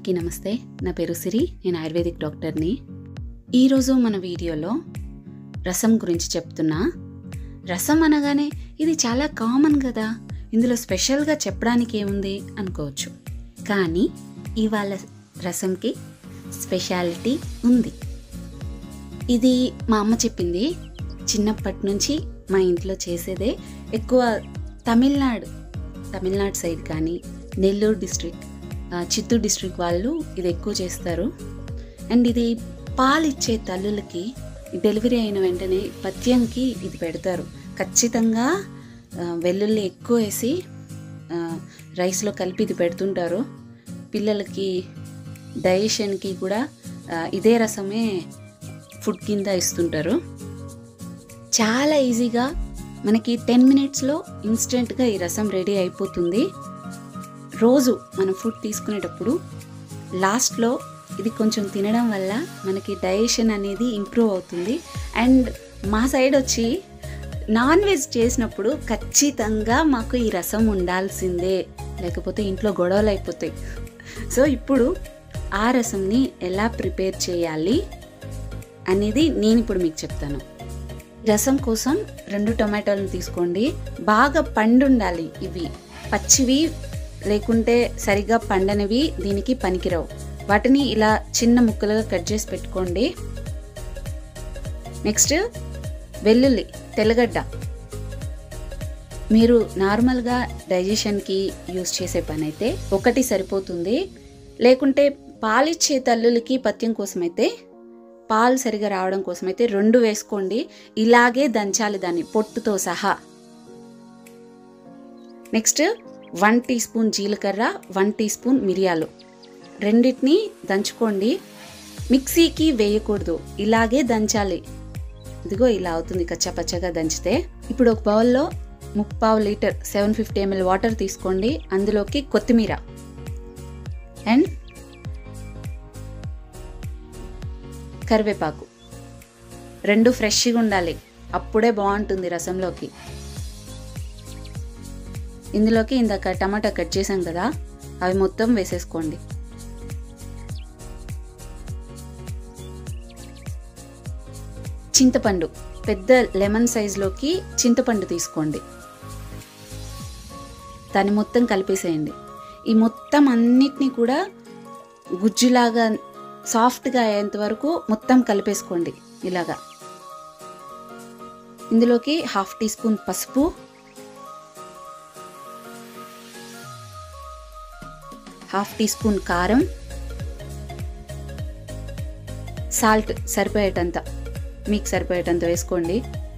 అందరికీ నమస్తే నా పేరు సిరి నేను ఆయుర్వేదిక్ డాక్టర్ని ఈరోజు మన వీడియోలో రసం గురించి చెప్తున్నా రసం అనగానే ఇది చాలా కామన్ కదా ఇందులో స్పెషల్గా చెప్పడానికి ఏముంది అనుకోవచ్చు కానీ ఇవాళ రసంకి స్పెషాలిటీ ఉంది ఇది మా అమ్మ చెప్పింది చిన్నప్పటి నుంచి మా ఇంట్లో చేసేదే ఎక్కువ తమిళనాడు తమిళనాడు సైడ్ కానీ నెల్లూరు డిస్ట్రిక్ట్ ఆ, చిత్తూరు డిస్ట్రిక్ట్ వాళ్ళు ఇది ఎక్కువ చేస్తారు అండ్ ఇది పాలిచ్చే తల్లులకి డెలివరీ అయిన వెంటనే పథ్యంకి ఇది పెడతారు ఖచ్చితంగా ఆ, వెల్లుల్లి ఎక్కువ వేసి ఆ, రైస్లో కలిపి ఇది పెడుతుంటారు పిల్లలకి డైజెషన్కి కూడా ఆ, ఇదే రసమే ఫుడ్ కింద ఇస్తుంటారు చాలా ఈజీగా మనకి టెన్ మినిట్స్లో ఇన్స్టెంట్గా ఈ రసం రెడీ అయిపోతుంది రోజు మనం ఫుడ్ తీసుకునేటప్పుడు లాస్ట్లో ఇది కొంచెం తినడం వల్ల మనకి డైజెషన్ అనేది ఇంప్రూవ్ అవుతుంది అండ్ మా సైడ్ వచ్చి నాన్ వెజ్ చేసినప్పుడు ఖచ్చితంగా మాకు ఈ రసం ఉండాల్సిందే లేకపోతే ఇంట్లో గొడవలు అయిపోతాయి సో ఇప్పుడు ఆ రసంని ఎలా ప్రిపేర్ చేయాలి అనేది నేను ఇప్పుడు మీకు చెప్తాను రసం కోసం రెండు టొమాటోలను తీసుకోండి బాగా పండు ఉండాలి ఇవి పచ్చివి లేకుంటే సరిగా పండనివి దీనికి పనికిరావు వాటిని ఇలా చిన్న ముక్కలుగా కట్ చేసి పెట్టుకోండి నెక్స్ట్ వెల్లుల్లి తెల్లగడ్డ మీరు నార్మల్గా డైజెషన్కి యూస్ చేసే పని అయితే ఒకటి సరిపోతుంది లేకుంటే పాలిచ్చే తల్లులకి పథ్యం కోసమైతే పాలు సరిగా రావడం కోసమైతే రెండు వేసుకోండి ఇలాగే దంచాలి దాన్ని పొట్టుతో సహా నెక్స్ట్ వన్ టీ స్పూన్ జీలకర్ర వన్ టీ స్పూన్ మిరియాలు రెండింటిని దంచుకోండి మిక్సీకి వేయకూడదు ఇలాగే దంచాలి ఇదిగో ఇలా అవుతుంది కచ్చా పచ్చగా దంచితే ఇప్పుడు ఒక బౌల్లో ముప్పావు litre seven fifty ML water తీసుకోండి అందులోకి కొత్తిమీర అండ్ కరివేపాకు రెండు ఫ్రెష్గా ఉండాలి అప్పుడే బాగుంటుంది రసంలోకి ఇందులోకి ఇందాక టమాటా కట్ చేసాం కదా అవి మొత్తం వేసేసుకోండి చింతపండు పెద్ద లెమన్ సైజులోకి చింతపండు తీసుకోండి దాన్ని మొత్తం కలిపేసేయండి ఈ మొత్తం అన్నిటినీ కూడా గుజ్జులాగా సాఫ్ట్గా అయ్యేంత వరకు మొత్తం కలిపేసుకోండి ఇలాగా ఇందులోకి హాఫ్ టీ స్పూన్ పసుపు హాఫ్ టీ స్పూన్ కారం సాల్ట్ సరిపోయేటంత మీకు సరిపోయేటంత వేసుకోండి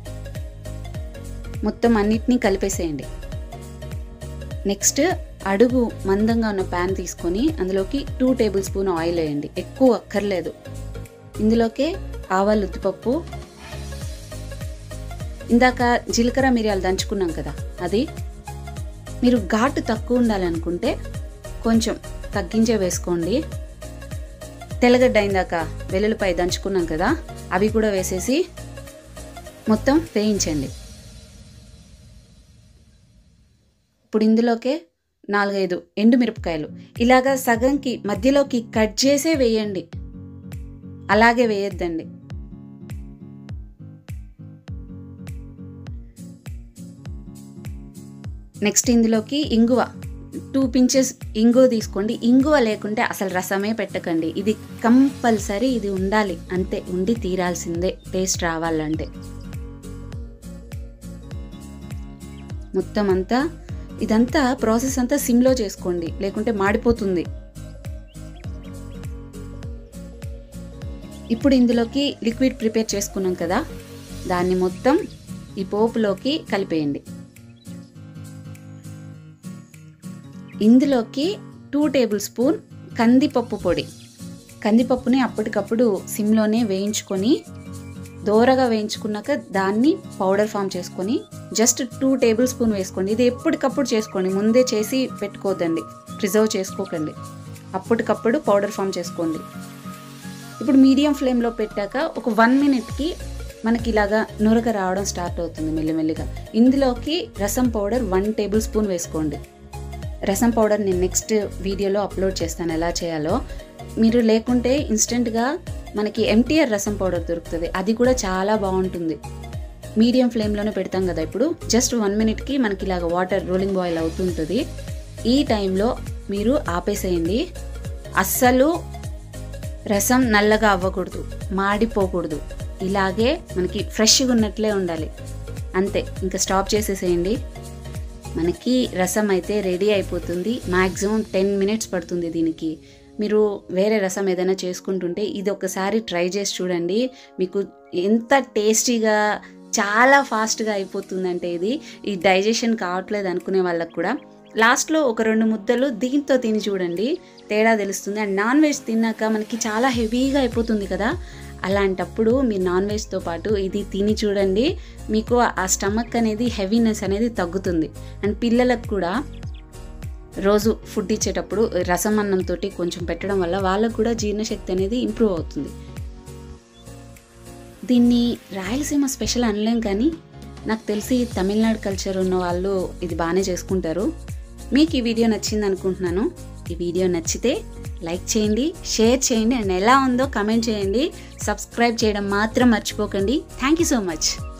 మొత్తం అన్నిటినీ కలిపేసేయండి నెక్స్ట్ అడుగు మందంగా ఉన్న ప్యాన్ తీసుకొని అందులోకి టూ టేబుల్ స్పూన్ ఆయిల్ వేయండి ఎక్కువ అక్కర్లేదు ఇందులోకే ఆవాలు ఉద్దిపప్పు ఇందాక జీలకర్ర మిరియాలు దంచుకున్నాం కదా అది మీరు ఘాటు తక్కువ ఉండాలనుకుంటే కొంచెం తగ్గించే వేసుకోండి తెల్లగడ్డ అయిందాక వెల్లుల్లిపాయ దంచుకున్నాం కదా అవి కూడా వేసేసి మొత్తం వేయించండి ఇప్పుడు ఇందులోకే నాలుగైదు ఎండుమిరపకాయలు ఇలాగా సగంకి మధ్యలోకి కట్ చేసే వేయండి అలాగే వేయొద్దండి నెక్స్ట్ ఇందులోకి ఇంగువ టూ పించెస్ ఇంగువ తీసుకోండి ఇంగువ లేకుంటే అసలు రసమే పెట్టకండి ఇది కంపల్సరీ ఇది ఉండాలి అంతే ఉండి తీరాల్సిందే టేస్ట్ రావాలంటే మొత్తం అంతా ఇదంతా ప్రాసెస్ అంతా సిమ్లో చేసుకోండి లేకుంటే మాడిపోతుంది ఇప్పుడు ఇందులోకి లిక్విడ్ ప్రిపేర్ చేసుకున్నాం కదా దాన్ని మొత్తం ఈ పోపులోకి కలిపేయండి ఇందులోకి టూ టేబుల్ స్పూన్ కందిపప్పు పొడి కందిపప్పుని అప్పటికప్పుడు సిమ్లోనే వేయించుకొని దోరగా వేయించుకున్నాక దాన్ని పౌడర్ ఫామ్ చేసుకొని జస్ట్ టూ టేబుల్ స్పూన్ వేసుకోండి ఇది ఎప్పటికప్పుడు చేసుకోండి ముందే చేసి పెట్టుకోవద్దండి ప్రిజర్వ్ చేసుకోకండి అప్పటికప్పుడు పౌడర్ ఫామ్ చేసుకోండి ఇప్పుడు మీడియం ఫ్లేమ్లో పెట్టాక ఒక వన్ మినిట్కి మనకి ఇలాగా నురగ రావడం స్టార్ట్ అవుతుంది మెల్లిమెల్లిగా ఇందులోకి రసం పౌడర్ వన్ టేబుల్ స్పూన్ వేసుకోండి రసం పౌడర్ నేను నెక్స్ట్ వీడియోలో అప్లోడ్ చేస్తాను ఎలా చేయాలో మీరు లేకుంటే ఇన్స్టెంట్గా మనకి ఎంటీఆర్ రసం పౌడర్ దొరుకుతుంది అది కూడా చాలా బాగుంటుంది మీడియం ఫ్లేమ్లోనే పెడతాం కదా ఇప్పుడు జస్ట్ వన్ మినిట్కి మనకి ఇలాగ వాటర్ రోలింగ్ బాయిల్ అవుతుంటుంది ఈ టైంలో మీరు ఆపేసేయండి అస్సలు రసం నల్లగా అవ్వకూడదు మాడిపోకూడదు ఇలాగే మనకి ఫ్రెష్గా ఉన్నట్లే ఉండాలి అంతే ఇంకా స్టాప్ చేసేసేయండి మనకి రసం అయితే రెడీ అయిపోతుంది మ్యాక్సిమం టెన్ మినిట్స్ పడుతుంది దీనికి మీరు వేరే రసం ఏదైనా చేసుకుంటుంటే ఇది ఒకసారి ట్రై చేసి చూడండి మీకు ఎంత టేస్టీగా చాలా ఫాస్ట్గా అయిపోతుందంటే ఇది ఈ డైజెషన్ కావట్లేదు అనుకునే వాళ్ళకు కూడా లాస్ట్లో ఒక రెండు ముద్దలు దీంతో తిని చూడండి తేడా తెలుస్తుంది అండ్ నాన్ వెజ్ తిన్నాక మనకి చాలా హెవీగా అయిపోతుంది కదా అలాంటప్పుడు మీరు నాన్ వెజ్తో పాటు ఇది తిని చూడండి మీకు ఆ స్టమక్ అనేది హెవీనెస్ అనేది తగ్గుతుంది అండ్ పిల్లలకు కూడా రోజు ఫుడ్ ఇచ్చేటప్పుడు రసం అన్నంతో కొంచెం పెట్టడం వల్ల వాళ్ళకు కూడా జీర్ణశక్తి అనేది ఇంప్రూవ్ అవుతుంది దీన్ని రాయలసీమ స్పెషల్ అనలేం కానీ నాకు తెలిసి తమిళనాడు కల్చర్ ఉన్న వాళ్ళు ఇది బాగానే చేసుకుంటారు మీకు ఈ వీడియో నచ్చింది అనుకుంటున్నాను ఈ వీడియో నచ్చితే లైక్ చేయండి షేర్ చేయండి అండ్ ఎలా ఉందో కమెంట్ చేయండి సబ్స్క్రైబ్ చేయడం మాత్రం మర్చిపోకండి థ్యాంక్ యూ సో మచ్